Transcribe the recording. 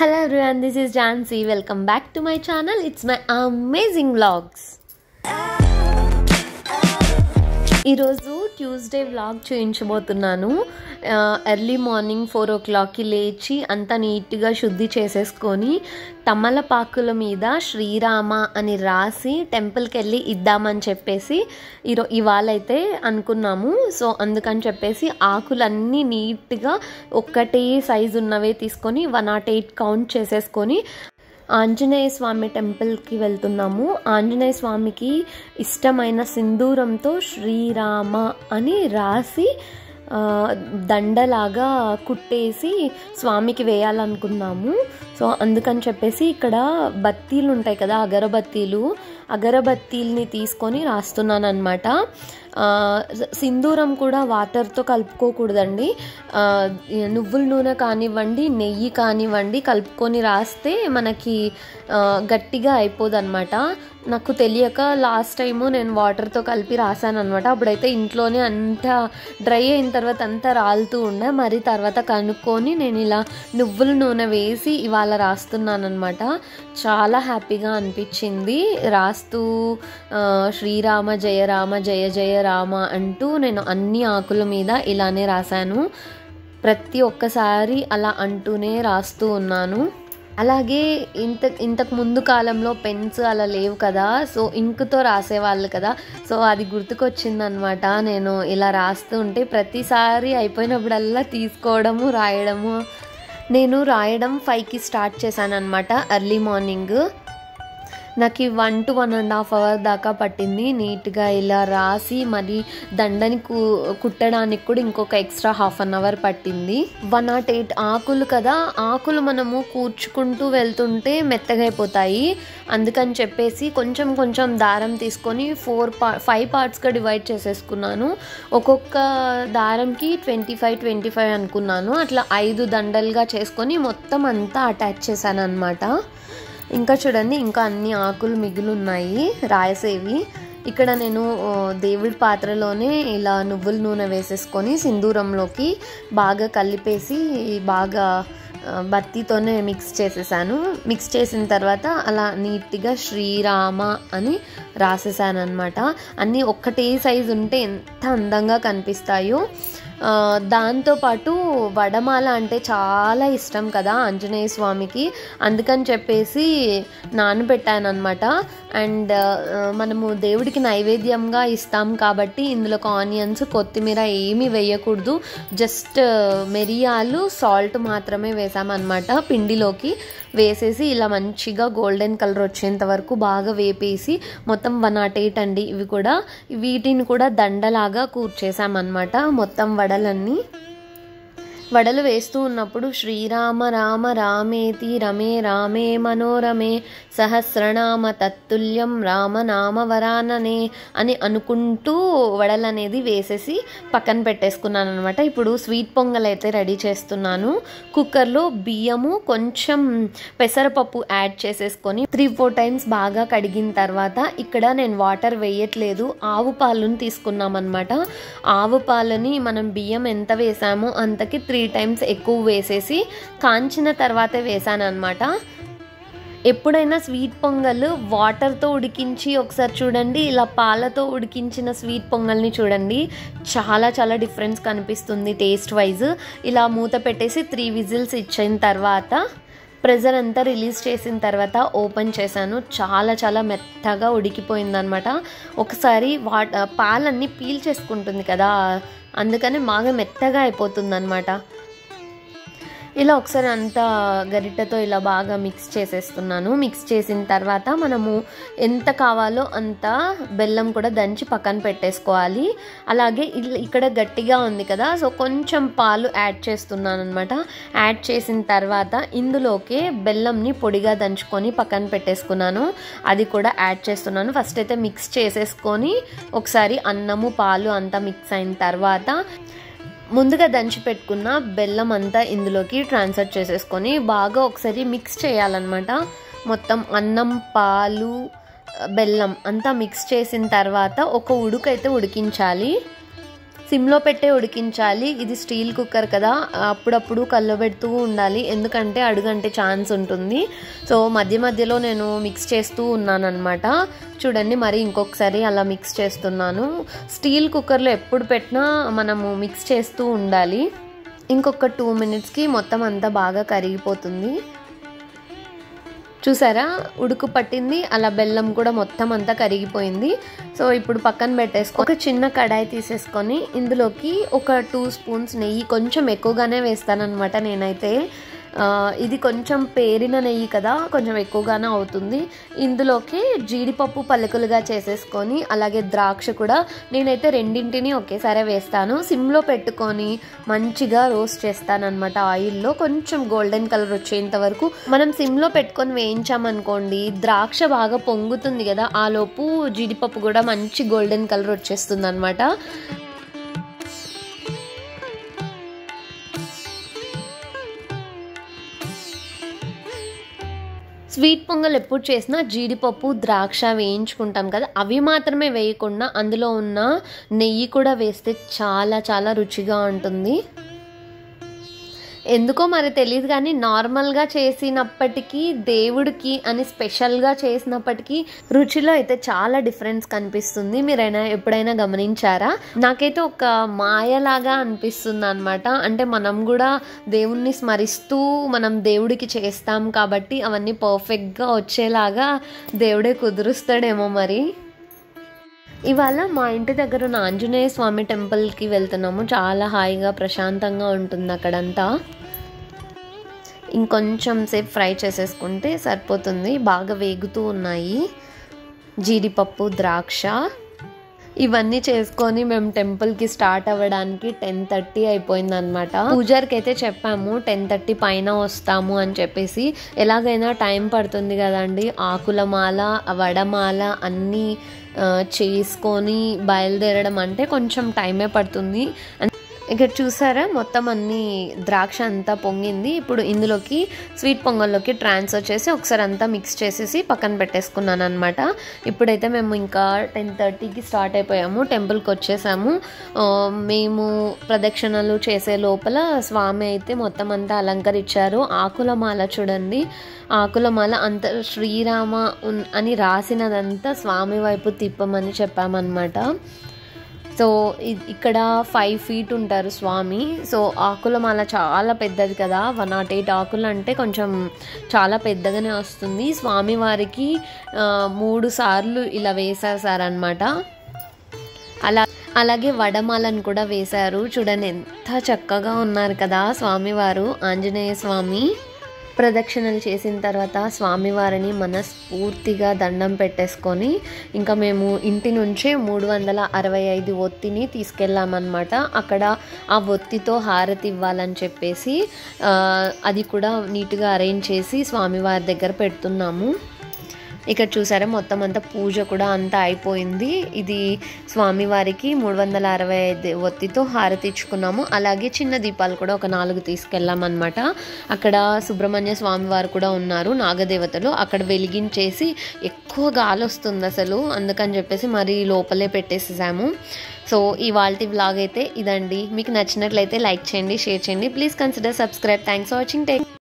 Hello everyone, this is Jansi. Welcome back to my channel. It's my amazing vlogs. ఈరోజు Tuesday vlog చూపించబోతున్నాను ఆ, early morning four ఓ క్లాక్కి లేచి అంతా నీట్గా శుద్ధి చేసేసుకొని తమలపాకుల మీద శ్రీరామ అని రాసి టెంపుల్కి వెళ్ళి ఇద్దామని చెప్పేసి ఈరో ఇవాళ అయితే అనుకున్నాము సో అందుకని చెప్పేసి ఆకులన్నీ నీట్గా ఒక్కటే సైజు ఉన్నవే తీసుకొని వన్ నాట్ ఎయిట్ కౌంట్ చేసేసుకొని ఆంజనేయ స్వామి టెంపుల్కి వెళ్తున్నాము ఆంజనేయ స్వామికి ఇష్టమైన సింధూరంతో శ్రీరామ అని రాసి ఆ, దండలాగా కుట్టేసి స్వామికి వేయాలనుకున్నాము సో అందుకని చెప్పేసి ఇక్కడ బత్తీలు ఉంటాయి కదా అగరబత్తీలు అగరబత్తీల్ని తీసుకొని రాస్తున్నాను అనమాట సింధూరం కూడా వాటర్తో కలుపుకోకూడదండి ఆ, నువ్వుల నూనె కానివ్వండి నెయ్యి కానివ్వండి కలుపుకొని రాస్తే మనకి ఆ, గట్టిగా అయిపోదు అనమాట నాకు తెలియక లాస్ట్ టైము నేను వాటర్తో కలిపి రాశాను అనమాట అప్పుడైతే ఇంట్లోనే అంతా డ్రై అయిన తర్వాత అంతా రాలుతూ ఉండే మరి తర్వాత కనుక్కొని నేను ఇలా నువ్వుల నూనె వేసి ఇవాళ రాస్తున్నాను అనమాట చాలా హ్యాపీగా అనిపించింది రాస్తూ ఆ, శ్రీరామ జయ రామ జయ జయ రామ అంటూ నేను అన్ని ఆకుల మీద ఇలానే రాశాను ప్రతి ఒక్కసారి అలా అంటూనే రాస్తూ ఉన్నాను అలాగే ఇంత ఇంతకు ముందు కాలంలో పెన్స్ అలా లేవు కదా సో ఇంకుతో రాసేవాళ్ళు కదా సో అది గుర్తుకొచ్చిందనమాట నేను ఇలా రాస్తూ ఉంటే ప్రతిసారి అయిపోయినప్పుడల్లా తీసుకోవడము రాయడము నేను రాయడం ఫైవ్కి స్టార్ట్ చేశాను అనమాట ఎర్లీ మార్నింగ్ నాకు one two one and half hour దాకా పట్టింది నీట్గా ఇలా రాసి మరి దండని కు కుట్టడానికి కూడా ఇంకొక ఎక్స్ట్రా హాఫ్ అన్ అవర్ పట్టింది వన్ నాట్ ఎయిట్ ఆకులు కదా ఆకులు మనము కూర్చుకుంటూ వెళ్తుంటే మెత్తగా అయిపోతాయి అందుకని చెప్పేసి కొంచెం కొంచెం దారం తీసుకొని ఫోర్ పా ఫైవ్ పార్ట్స్గా డివైడ్ చేసేసుకున్నాను ఒక్కొక్క దారంకి ట్వంటీ ఫైవ్ ట్వంటీ ఫైవ్ అనుకున్నాను అట్లా ఐదు దండలుగా చేసుకొని మొత్తం అంతా అటాచ్ చేశాను అనమాట ఇంకా చూడండి ఇంకా అన్ని ఆకులు మిగిలి ఉన్నాయి రాయసేవి ఇక్కడ నేను ఆ, దేవుడి పాత్రలోనే ఇలా నువ్వుల నూనె వేసేసుకొని సింధూరంలోకి బాగా కలిపేసి బాగా ఆ, బత్తితోనే మిక్స్ చేసేసాను మిక్స్ చేసిన తర్వాత అలా నీట్గా శ్రీరామ అని రాసేసాను అనమాట అన్నీ ఒక్కటే సైజు ఉంటే ఎంత అందంగా కనిపిస్తాయో ఆ, దాంతోపాటు వడమాల అంటే చాలా ఇష్టం కదా ఆంజనేయ స్వామికి అందుకని చెప్పేసి నానబెట్టాను అనమాట అండ్ ఆ, మనము దేవుడికి నైవేద్యంగా ఇస్తాం కాబట్టి ఇందులో ఆనియన్స్ కొత్తిమీర ఏమీ వేయకూడదు జస్ట్ మిరియాలు సాల్ట్ మాత్రమే వేసామన్నమాట పిండిలోకి వేసేసి ఇలా మంచిగా గోల్డెన్ కలర్ వచ్చేంత వరకు బాగా వేపేసి మొత్తం వన్ నాట్ ఎయిట్ అండి ఇవి కూడా వీటిని కూడా దండలాగా కూర్చేసామన్నమాట మొత్తం వడలన్నీ వడలు వేస్తూ ఉన్నప్పుడు శ్రీరామ రామ రామేతి రమే రామే మనోరమే సహస్రనామ తత్తుల్యం రామనామ వరాననే అని అనుకుంటూ వడలు అనేది వేసేసి పక్కన పెట్టేసుకున్నాను అనమాట ఇప్పుడు స్వీట్ పొంగల్ అయితే రెడీ చేస్తున్నాను కుక్కర్లో బియ్యము కొంచెం పెసరపప్పు యాడ్ చేసేసుకొని త్రీ ఫోర్ టైమ్స్ బాగా కడిగిన తర్వాత ఇక్కడ నేను వాటర్ వేయట్లేదు ఆవు పాలను తీసుకున్నాం అనమాట ఆవు పాలని మనం బియ్యం ఎంత వేసామో అంతకి త్రీ టైమ్స్ ఎక్కువ వేసేసి కాంచిన తర్వాతే వేసాను అనమాట ఎప్పుడైనా స్వీట్ పొంగల్ వాటర్తో ఉడికించి ఒకసారి చూడండి ఇలా పాలతో ఉడికించిన స్వీట్ పొంగల్ని చూడండి చాలా చాలా డిఫరెన్స్ కనిపిస్తుంది టేస్ట్ వైజ్ ఇలా మూత పెట్టేసి త్రీ విజిల్స్ ఇచ్చిన తర్వాత ప్రెజర్ అంతా రిలీజ్ చేసిన తర్వాత ఓపెన్ చేశాను చాలా చాలా మెత్తగా ఉడికిపోయిందనమాట ఒకసారి వా పాలన్నీ పీల్ చేసుకుంటుంది కదా అందుకని బాగా మెత్తగా అయిపోతుంది ఇలా ఒకసారి అంతా గరిటెతో ఇలా బాగా మిక్స్ చేసేస్తున్నాను మిక్స్ చేసిన తర్వాత మనము ఎంత కావాలో అంత బెల్లం కూడా దంచి పక్కన పెట్టేసుకోవాలి అలాగే ఇల్- ఇక్కడ గట్టిగా ఉంది కదా సో కొంచెం పాలు యాడ్ చేస్తున్నాను అనమాట యాడ్ చేసిన తర్వాత ఇందులోకి బెల్లంని పొడిగా దంచుకొని పక్కన పెట్టేసుకున్నాను అది కూడా యాడ్ చేస్తున్నాను ఫస్ట్ అయితే మిక్స్ చేసేసుకొని ఒకసారి అన్నము పాలు అంతా మిక్స్ అయిన తర్వాత ముందుగా దంచి పెట్టుకున్న బెల్లం అంతా ఇందులోకి ట్రాన్స్ఫర్ చేసేసుకొని బాగా ఒకసారి మిక్స్ చేయాలన్నమాట మొత్తం అన్నం పాలు బెల్లం అంతా మిక్స్ చేసిన తర్వాత ఒక ఉడుకైతే ఉడికించాలి సిమ్లో పెట్టే ఉడికించాలి ఇది స్టీల్ కుక్కర్ కదా అప్పుడప్పుడు కళ్ళబెడుతూ ఉండాలి ఎందుకంటే అడుగంటే ఛాన్స్ ఉంటుంది సో మధ్య మధ్యలో నేను మిక్స్ చేస్తూ ఉన్నాను అనమాట చూడండి మరి ఇంకొకసారి అలా మిక్స్ చేస్తున్నాను స్టీల్ కుక్కర్లో ఎప్పుడు పెట్టినా మనము మిక్స్ చేస్తూ ఉండాలి ఇంకొక టూ మినిట్స్కి మొత్తం అంతా బాగా కరిగిపోతుంది చూసారా ఉడుకు పట్టింది అలా బెల్లం కూడా మొత్తం అంతా కరిగిపోయింది సో ఇప్పుడు పక్కన పెట్టేసుకో ఒక చిన్న కడాయి తీసేసుకొని ఇందులోకి ఒక టూ స్పూన్స్ నెయ్యి కొంచెం ఎక్కువగానే వేస్తానన్నమాట నేనైతే ఆ, ఇది కొంచెం పేరిన నెయ్యి కదా కొంచెం ఎక్కువగానే అవుతుంది ఇందులోకి జీడిపప్పు పలుకులుగా చేసేసుకొని అలాగే ద్రాక్ష కూడా నేనైతే రెండింటిని ఒకేసారి వేస్తాను సిమ్లో పెట్టుకొని మంచిగా రోస్ట్ చేస్తాను అనమాట ఆయిల్లో కొంచెం గోల్డెన్ కలర్ వచ్చేంత వరకు మనం సిమ్లో పెట్టుకొని వేయించామనుకోండి ద్రాక్ష బాగా పొంగుతుంది కదా ఆ లోపు జీడిపప్పు కూడా మంచి గోల్డెన్ కలర్ వచ్చేస్తుంది అనమాట స్వీట్ పొంగల్ ఎప్పుడు చేసినా జీడిపప్పు ద్రాక్ష వేయించుకుంటాం కదా అవి మాత్రమే వేయకుండా అందులో ఉన్న నెయ్యి కూడా వేస్తే చాలా చాలా రుచిగా ఉంటుంది ఎందుకో మరి తెలియదు కానీ నార్మల్గా చేసినప్పటికీ దేవుడికి అని స్పెషల్గా చేసినప్పటికీ రుచిలో అయితే చాలా డిఫరెన్స్ కనిపిస్తుంది మీరైనా ఎప్పుడైనా గమనించారా నాకైతే ఒక మాయలాగా అనిపిస్తుంది అనమాట అంటే మనం కూడా దేవుణ్ణి స్మరిస్తూ మనం దేవుడికి చేస్తాం కాబట్టి అవన్నీ పర్ఫెక్ట్గా వచ్చేలాగా దేవుడే కుదురుస్తాడేమో మరి ఇవాళ మా ఇంటి దగ్గర ఉన్న ఆంజనేయ స్వామి టెంపుల్కి వెళ్తున్నాము చాలా హాయిగా ప్రశాంతంగా ఉంటుంది అక్కడంతా ఇంకొంచెం సేపు ఫ్రై చేసేసుకుంటే సరిపోతుంది బాగా వేగుతూ ఉన్నాయి జీడిపప్పు ద్రాక్ష ఇవన్నీ చేసుకొని మేము టెంపుల్కి స్టార్ట్ అవ్వడానికి టెన్ థర్టీ అయిపోయింది అనమాట పూజారికి అయితే చెప్పాము టెన్ థర్టీ పైన వస్తాము అని చెప్పేసి ఎలాగైనా టైం పడుతుంది కదండి ఆకుల మాల వడమాల అన్నీ ఆ, చేసుకొని బయలుదేరడం అంటే కొంచెం టైమే పడుతుంది ఇక్కడ చూసారా మొత్తం అన్ని ద్రాక్ష అంతా పొంగింది ఇప్పుడు ఇందులోకి స్వీట్ పొంగల్లోకి ట్రాన్స్ఫర్ చేసి ఒకసారి అంతా మిక్స్ చేసేసి పక్కన పెట్టేసుకున్నాను అనమాట ఇప్పుడైతే మేము ఇంకా టెన్ థర్టీకి స్టార్ట్ అయిపోయాము టెంపుల్కి వచ్చేసాము ఆ, మేము ప్రదక్షిణలు చేసే లోపల స్వామి అయితే మొత్తం అంతా అలంకరించారు ఆకుల మాల చూడండి ఆకుల మాల అంత శ్రీరామ ఉన్- అని రాసినదంతా స్వామి వైపు తిప్పమని చెప్పామన్నమాట సో ఇ- ఇక్కడ ఫైవ్ ఫీట్ ఉంటారు స్వామి సో ఆకుల మాల చాలా పెద్దది కదా వన్ నాట్ ఎయిట్ ఆకులు అంటే కొంచెం చాలా పెద్దగానే వస్తుంది స్వామి వారికి ఆ, మూడు సార్లు ఇలా వేసేసారనమాట అలా అలాగే వడమాలను కూడా వేశారు చూడండి ఎంత చక్కగా ఉన్నారు కదా స్వామివారు ఆంజనేయ స్వామి ప్రదక్షిణలు చేసిన తర్వాత స్వామివారిని మనస్ఫూర్తిగా దండం పెట్టేసుకొని ఇంకా మేము ఇంటి నుంచే మూడు వందల అరవై ఐదు ఒత్తిని తీసుకెళ్ళామన్నమాట అక్కడ ఆ ఒత్తితో హారతి ఇవ్వాలని చెప్పేసి ఆ, అది కూడా నీట్గా అరేంజ్ చేసి స్వామివారి దగ్గర పెడుతున్నాము ఇక్కడ చూసారా మొత్తం అంతా పూజ కూడా అంతా అయిపోయింది ఇది స్వామివారికి మూడు వందల అరవై ఐదు ఒత్తితో హారతి ఇచ్చుకున్నాము అలాగే చిన్న దీపాలు కూడా ఒక నాలుగు తీసుకెళ్ళామన్నమాట అక్కడ సుబ్రహ్మణ్య స్వామివారు కూడా ఉన్నారు నాగదేవతలు అక్కడ వెలిగించేసి ఎక్కువ గాలి వస్తుంది అసలు అందుకని చెప్పేసి మరి లోపలే పెట్టేసేసాము సో ఇవాళ వ్లాగ్ అయితే ఇదండి మీకు నచ్చినట్లయితే లైక్ చేయండి షేర్ చేయండి please consider subscribe thanks for watching take